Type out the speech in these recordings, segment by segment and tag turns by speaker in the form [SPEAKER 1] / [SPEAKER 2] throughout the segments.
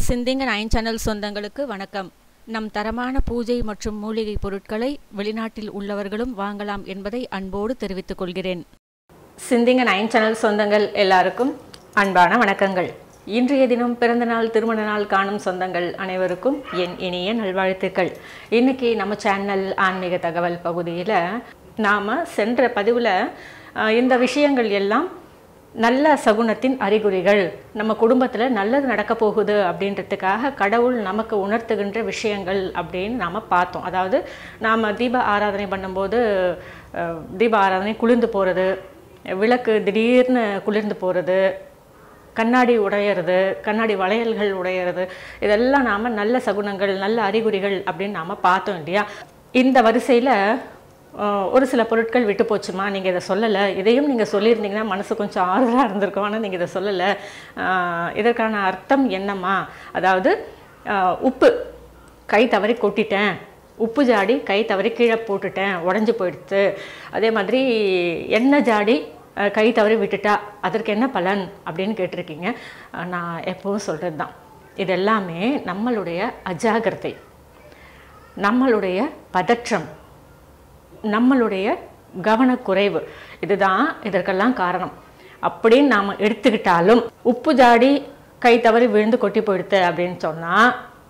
[SPEAKER 1] சிந்திங்க nine channel சொந்தங்களுக்கு வணக்கம் நம் தரமான பூஜை மற்றும் மூலிகை பொருட்களை வெளிநாட்டில் உள்ளவர்களும் வாங்கலாம் என்பதை அன்போடு தெரிவித்துக் கொள்கிறேன் சிந்திங்க நைன் சேனல் சொந்தங்கள் எல்லாருக்கும் அன்பான வணக்கங்கள் இன்றைய தினம் பிறந்த நாள் திருமண நாள் காணும் சொந்தங்கள் அனைவருக்கும் என் இனிய நல்வாழ்த்துக்கள் இன்னைக்கு நம்ம சேனல் ஆன்மீக தகவல் பகுதியில் நாம் சென்ற பதிவில் இந்த விஷயங்கள் எல்லாம் நல்ல சகுனத்தின் அறிகுறிகள் நம்ம குடும்பத்தில் நல்லது நடக்க போகுது அப்படின்றதுக்காக கடவுள் நமக்கு உணர்த்துகின்ற விஷயங்கள் அப்படின்னு நாம் பார்த்தோம் அதாவது நாம் தீப ஆராதனை பண்ணும்போது அஹ், தீப ஆராதனை குளிர்ந்து போகிறது விளக்கு திடீர்னு குளிர்ந்து போகிறது கண்ணாடி உடையிறது கண்ணாடி வளையல்கள் உடையிறது இதெல்லாம் நாம் நல்ல சகுனங்கள் நல்ல அறிகுறிகள் அப்படின்னு நாம் பார்த்தோம் இல்லையா இந்த வரிசையில் ஒரு சில பொருட்கள் விட்டு போச்சுமா நீங்கள் இதை சொல்லலை இதையும் நீங்கள் சொல்லியிருந்தீங்கன்னா மனசு கொஞ்சம் ஆறுதலாக இருந்திருக்கும் ஆனால் நீங்கள் இதை சொல்லலை ஆஹ் இதற்கான அர்த்தம் என்னம்மா அதாவது ஆஹ் உப்பு கை தவறி கொட்டிட்டேன் உப்பு ஜாடி கை தவறி கீழே போட்டுட்டேன் உடஞ்சி போயிடுத்து அதே மாதிரி எண்ணெய் ஜாடி அஹ், கை தவறி விட்டுட்டா அதற்கு என்ன பலன் அப்படின்னு கேட்டிருக்கீங்க அஹ், நான் எப்பவும் சொல்கிறது தான் இது எல்லாமே நம்மளுடைய அஜாகிரதை நம்மளுடைய பதற்றம் நம்மளுடைய கவனக்குறைவு இதுதான் இதற்கெல்லாம் காரணம் அப்படின்னு நாம் எடுத்துக்கிட்டாலும் உப்பு ஜாடி கை தவறி விழுந்து கொட்டி போயிடுத்து அப்படின்னு சொன்னால்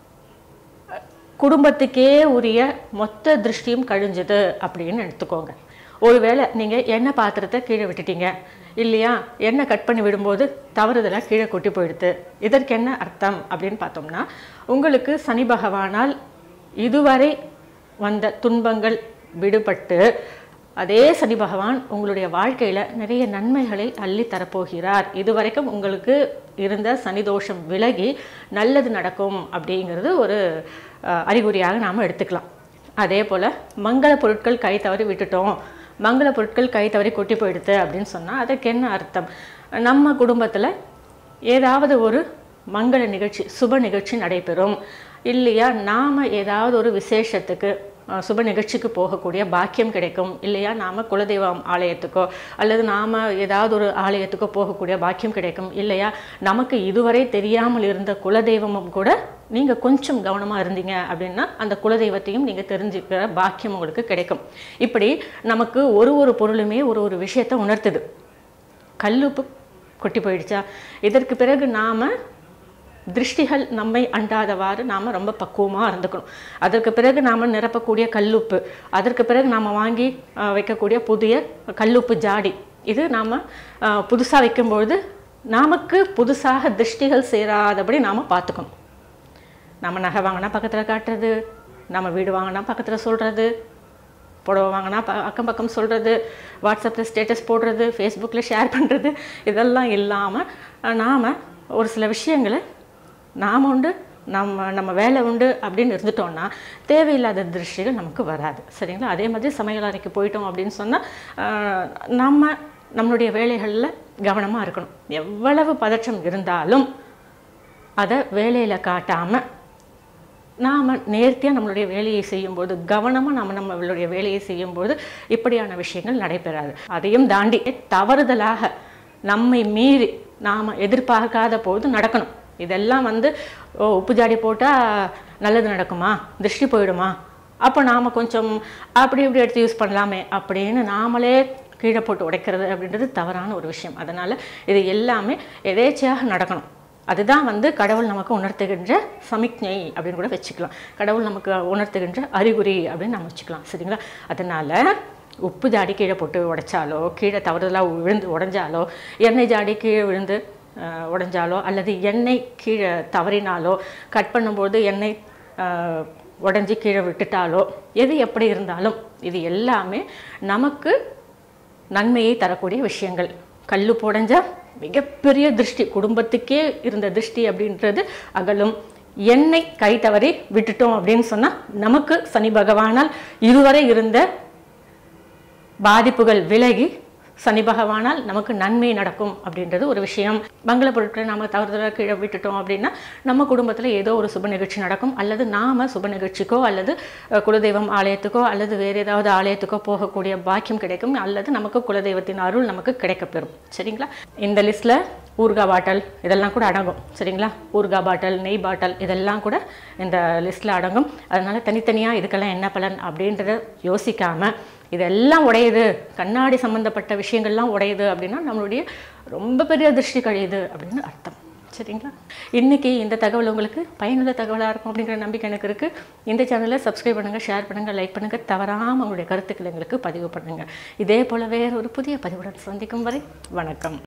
[SPEAKER 1] குடும்பத்துக்கே உரிய மொத்த திருஷ்டியும் கழிஞ்சுது அப்படின்னு எடுத்துக்கோங்க ஒருவேளை நீங்கள் எண்ணெய் பாத்திரத்தை கீழே விட்டுட்டீங்க இல்லையா எண்ணெய் கட் பண்ணி விடும்போது தவறுதலாக கீழே கொட்டி போயிடுது இதற்கு என்ன அர்த்தம் அப்படின்னு பார்த்தோம்னா உங்களுக்கு சனி பகவானால் இதுவரை வந்த துன்பங்கள் விடுபட்டு அதே சனி பகவான் உங்களுடைய வாழ்க்கையில் நிறைய நன்மைகளை அள்ளி தரப்போகிறார் இதுவரைக்கும் உங்களுக்கு இருந்த சனி தோஷம் விலகி நல்லது நடக்கும் அப்படிங்கிறது ஒரு அஹ், அறிகுறியாக நாம் எடுத்துக்கலாம் அதே போல் மங்கள பொருட்கள் கை தவறி விட்டுட்டோம் மங்கள பொருட்கள் கை தவறி கொட்டி போயிடுது அப்படின்னு சொன்னால் அதுக்கு என்ன அர்த்தம் நம்ம குடும்பத்தில் ஏதாவது ஒரு மங்கள நிகழ்ச்சி சுப நிகழ்ச்சி நடைபெறும் இல்லையா நாம் ஏதாவது ஒரு விசேஷத்துக்கு அஹ், சுப நிகழ்ச்சிக்கு போகக்கூடிய பாக்கியம் கிடைக்கும் இல்லையா நாம் குலதெய்வம் ஆலயத்துக்கோ அல்லது நாம் ஏதாவது ஒரு ஆலயத்துக்கோ போகக்கூடிய பாக்கியம் கிடைக்கும் இல்லையா நமக்கு இதுவரை தெரியாமல் இருந்த குலதெய்வமும் கூட நீங்கள் கொஞ்சம் கவனமாக இருந்தீங்க அப்படின்னா அந்த குலதெய்வத்தையும் நீங்கள் தெரிஞ்சுக்கிற பாக்கியம் உங்களுக்கு கிடைக்கும் இப்படி நமக்கு ஒரு ஒரு பொருளுமே ஒரு ஒரு விஷயத்தை உணர்த்துது கல்லுப்பு கொட்டி போயிடுச்சா இதற்கு பிறகு நாம் திருஷ்டிகள் நம்மை அண்டாதவாறு நாம் ரொம்ப பக்குவமாக இருந்துக்கணும் அதற்கு பிறகு நாம் நிரப்பக்கூடிய கல்லுப்பு அதற்கு பிறகு நாம் வாங்கி அஹ், வைக்கக்கூடிய புதிய கல்லுப்பு ஜாடி இது நாம் புதுசாக வைக்கும்பொழுது நமக்கு புதுசாக திருஷ்டிகள் சேராதபடி நாம் பார்த்துக்கணும் நம்ம நகை வாங்கினா பக்கத்தில் காட்டுறது நம்ம வீடு வாங்கினா பக்கத்தில் சொல்கிறது புடவை வாங்கினா ப அக்கம் பக்கம் சொல்கிறது வாட்ஸ்அப்பில் ஸ்டேட்டஸ் போடுறது ஃபேஸ்புக்கில் ஷேர் பண்ணுறது இதெல்லாம் இல்லாமல் நாம் ஒரு சில விஷயங்களை நாம் உண்டு நம்ம நம்ம வேலை உண்டு அப்படின்னு இருந்துட்டோம்னா தேவையில்லாத திருஷ்டிகள் நமக்கு வராது சரிங்களா அதே மாதிரி சமையல் அறைக்கு போயிட்டோம் அப்படின்னு சொன்னால் நம்ம நம்மளுடைய வேலைகளில் கவனமாக இருக்கணும் எவ்வளவு பதற்றம் இருந்தாலும் அதை வேலையில் காட்டாமல் நாம் நேர்த்தியாக நம்மளுடைய வேலையை செய்யும்போது கவனமாக நாம் நம்மளுடைய வேலையை செய்யும்போது இப்படியான விஷயங்கள் நடைபெறாது அதையும் தாண்டி தவறுதலாக நம்மை மீறி நாம் எதிர்பார்க்காத போது நடக்கணும் இதெல்லாம் வந்து ஓ உப்பு ஜாடி போட்டால் நல்லது நடக்குமா திருஷ்டி போயிடுமா அப்போ நாம் கொஞ்சம் அப்படி இப்படி எடுத்து யூஸ் பண்ணலாமே அப்படின்னு நாமளே கீழே போட்டு உடைக்கிறது அப்படின்றது தவறான ஒரு விஷயம் அதனால் இது எல்லாமே எதேச்சையாக நடக்கணும் அதுதான் வந்து கடவுள் நமக்கு உணர்த்துகின்ற சமிக்ஞை அப்படின்னு கூட வச்சுக்கலாம் கடவுள் நமக்கு உணர்த்துகின்ற அறிகுறி அப்படின்னு நம்ம வச்சுக்கலாம் சரிங்களா அதனால் உப்பு ஜாடி கீழே போட்டு உடைச்சாலோ கீழே தவறுதலாக விழுந்து உடைஞ்சாலோ எண்ணெய் ஜாடி கீழே விழுந்து அஹ், உடைஞ்சாலோ அல்லது எண்ணெய் கீழே தவறினாலோ கட் பண்ணும்போது எண்ணெய் அஹ், உடைஞ்சி கீழே விட்டுட்டாலோ எது எப்படி இருந்தாலும் இது எல்லாமே நமக்கு நன்மையை தரக்கூடிய விஷயங்கள் கல்லு புடைஞ்சா மிகப்பெரிய திருஷ்டி குடும்பத்துக்கே இருந்த திருஷ்டி அப்படின்றது அகலும் எண்ணெய் கை தவறி விட்டுட்டோம் அப்படின்னு சொன்னால் நமக்கு சனி பகவானால் இதுவரை இருந்த பாதிப்புகள் விலகி சனி பகவானால் நமக்கு நன்மை நடக்கும் அப்படின்றது ஒரு விஷயம் மங்கள பொருட்களை நாம தவறுதலாக கீழே விட்டுட்டோம் அப்படின்னா நம்ம குடும்பத்தில் ஏதோ ஒரு சுப நிகழ்ச்சி நடக்கும் அல்லது நாம சுப நிகழ்ச்சிக்கோ அல்லது அஹ், குலதெய்வம் ஆலயத்துக்கோ அல்லது வேறு ஏதாவது ஆலயத்துக்கோ போகக்கூடிய பாக்கியம் கிடைக்கும் அல்லது நமக்கு குலதெய்வத்தின் அருள் நமக்கு கிடைக்கப்பெறும் சரிங்களா இந்த லிஸ்ட்டில் ஊறுகாய் பாட்டல் இதெல்லாம் கூட அடங்கும் சரிங்களா ஊறுகாய் பாட்டல் நெய் பாட்டல் இதெல்லாம் கூட இந்த லிஸ்ட்டில் அடங்கும் அதனால தனித்தனியாக இதுக்கெல்லாம் என்ன பலன் அப்படின்றத யோசிக்காம இதெல்லாம் உடையுது கண்ணாடி சம்மந்தப்பட்ட விஷயங்கள்லாம் உடையுது அப்படின்னா நம்மளுடைய ரொம்ப பெரிய திருஷ்டி கழியுது அப்படின்னு அர்த்தம் சரிங்களா இன்னைக்கு இந்த தகவல் உங்களுக்கு பயனுள்ள தகவலாக இருக்கும் அப்படிங்கிற நம்பிக்கை எனக்கு இருக்குது இந்த சேனலை சப்ஸ்கிரைப் பண்ணுங்கள் ஷேர் பண்ணுங்கள் லைக் பண்ணுங்கள் தவறாமல் உங்களுடைய கருத்துக்களை எங்களுக்கு பதிவு பண்ணுங்கள் இதே போல வேறு ஒரு புதிய பதிவுடன் சந்திக்கும் வரை வணக்கம்